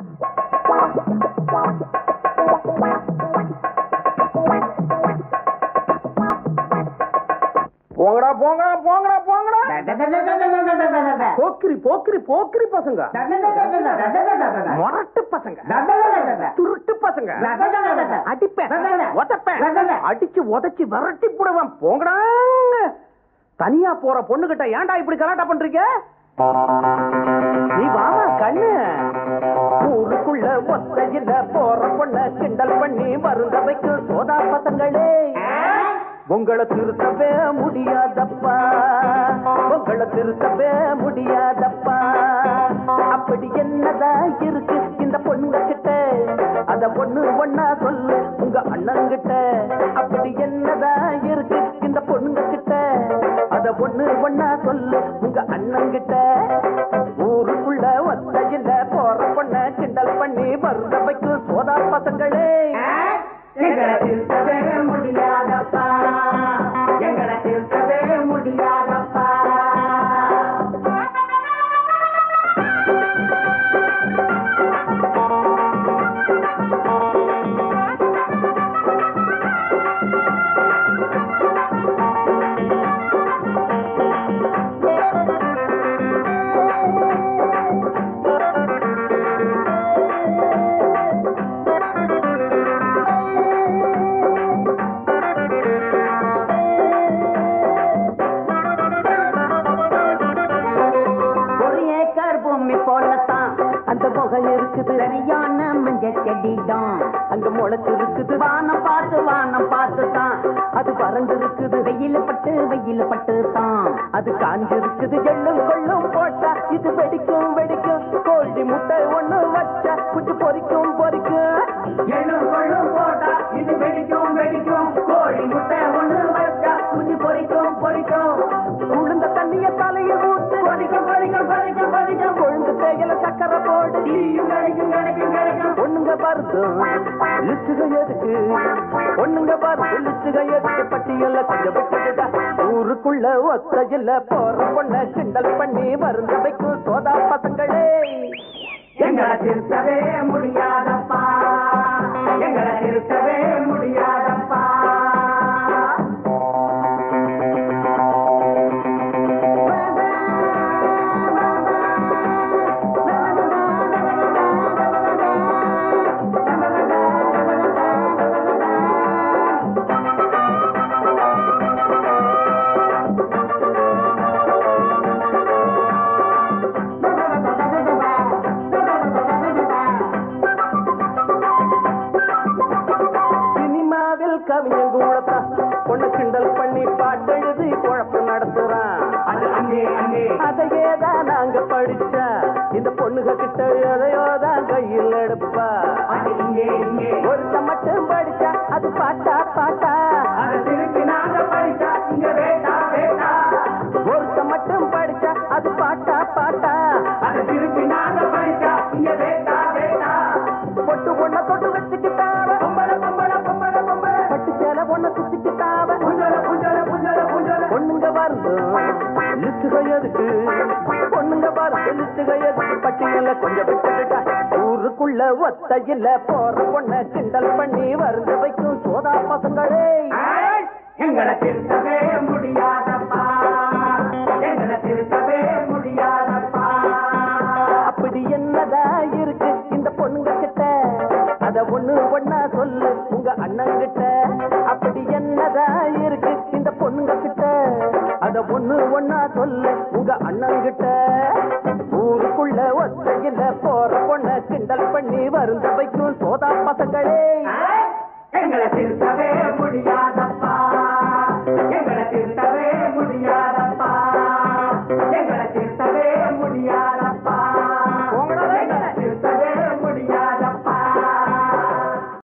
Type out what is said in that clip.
போங்கடா போங்கடா போங்கடா போங்கடா போக்கிரி போக்கிரி போக்கிரி பசங்க முரட்டு பசங்க துருட்டு பசங்க அடிப்பேன் உதப்பேன் அடிச்சு உதைச்சு விரட்டி போடுவேன் போங்கடா தனியா போற பொண்ணுகிட்ட ஏன்டா இப்படி கலாட்டா பண்றீங்க நீ வாமா கண்ணு ஊருக்குள்ள ஒத்தையில போற பொண்ண கிண்டல் பண்ணி மருந்த வைக்கும் சோதா பசங்களே உங்களை திருத்தவே முடியாதப்பா உங்களை திருத்தவே முடியாதப்பா அப்படி என்னதான் இருக்கு இந்த பொண்ணுங்க கிட்ட அத பொண்ணு ஒண்ணா சொல்லு உங்க அண்ணங்கிட்ட அப்படி என்னதான் இருக்கு இந்த பொண்ணுங்க கிட்ட அத பொண்ணு ஒண்ணா சொல்லு உங்க அண்ணங்கிட்ட ஊருக்குள்ள ஒத்தையில போற பொண்ண கிண்டல் பண்ணி மருந்த வைக்கும் சோதா பசங்களே எங்களை திருத்தவே முடியாதப்பா எங்களை திருத்தவே முடியாதப்பா ஒரு ஏக்கர் பூமி போலத்தான் அந்த முகம் இருக்குது சரியான மஞ்ச செடிதான் அங்க முளைச்சு இருக்குது வானம் பார்த்து வானம் பார்த்து தான் அது வறண்டு இருக்குது வெயில் பட்டு வெயில் பட்டு தான் அது காஞ்சு இருக்குது எள்ளும் கொள்ளும் போட்டா இது வெடிக்கும் வெடிக்கும் கோழி முட்டை ஒண்ணு வச்சா குஞ்சு பொரிக்கும் பொரிக்கும் எள்ளும் கொள்ளும் போட்டா இது வெடிக்கும் வெடிக்கும் கோழி முட்டை ஒண்ணு வச்சா குஞ்சு பொரிக்கும் பொரிக்கும் உளுந்த தண்ணிய தலைய ஊத்து பொரிக்கும் பொரிக்கும் பொரிக்கும் பொரிக்கும் கொழுந்து தேயில சக்கரை போடு டீயும் கிடைக்கும் கிடைக்கும் கிடைக்கும் ஒண்ணுங்க பாருது லிஸ்டுக எதுக்கு ஒண்ணுங்க பாருது லிஸ்டுக எதுக்கு பட்டியல்ல கொஞ்சம் விட்டுட்டா ஊருக்குள்ள ஒத்தையில போற பொண்ண கிண்டல் பண்ணி மருந்த வைக்கும் சோதா பசங்களே எங்களை திருத்தவே முடியாதப்பா எங்களை திருத்தவே முடியாதப்பா சினிமாவில் கவிஞன் கூடத்தான் பொண்ணு கிண்டல் பண்ணி பாட்டெழுதி குழப்பு நடத்துறான் அது அங்கே அங்கே அதையே தான் நாங்க படிச்சா இந்த பொண்ணுக கிட்ட எதையோ தான் கையில் எடுப்பா அது இங்கே இங்கே ஒருத்த மட்டும் படிச்சா அது பாட்டா பாட்டா அதை திருப்பி நாங்க படிச்சா இங்க வேட்டா வேட்டா ஒருத்த மட்டும் படிச்சா அது பாட்டா பாட்டா அதை திருப்பி நாங்க படிச்சா இங்க வேட்டா வேட்டா பொட்டு ஒண்ண தொட்டு வச்சுக்கிட்டாவ பொம்பளை பொம்பளை பொம்பளை பொம்பளை பட்டு சேல ஒண்ண சுத்திக்கிட்டாவ புஞ்சல புஞ்சல புஞ்சல புஞ்சல பொண்ணுங்க வருது லிஸ்டுக எதுக்கு பொண்ணுங்க வருது லிஸ்டுக எதுக்கு பட்டியல கொஞ்சம் விட்டுட்டா ஊருக்குள்ள ஒத்தையில போற பொண்ண கிண்டல் பண்ணி வருந்த வைக்கும் சோதா பசங்களே ஏய், எங்களை திருத்தவே முடியாதப்பா எங்களை திருத்தவே முடியாதப்பா அப்படி என்னதா இருக்கு இந்த பொண்ணுங்க கிட்ட அத ஒண்ணு ஒண்ணா சொல்லு உங்க அண்ணங்கிட்ட அப்படி என்னதா இருக்கு இந்த பொண்ணுங்க கிட்ட அத ஒண்ணு ஒண்ணா சொல்லு உங்க அண்ணங்கிட்ட ஊருக்குள்ள ஒத்தையில போற பொண்ண கிண்டல் பண்ணி வருந்த வைக்கும் சோதா பசங்களே ஏய், எங்களை திருத்தவே முடியாது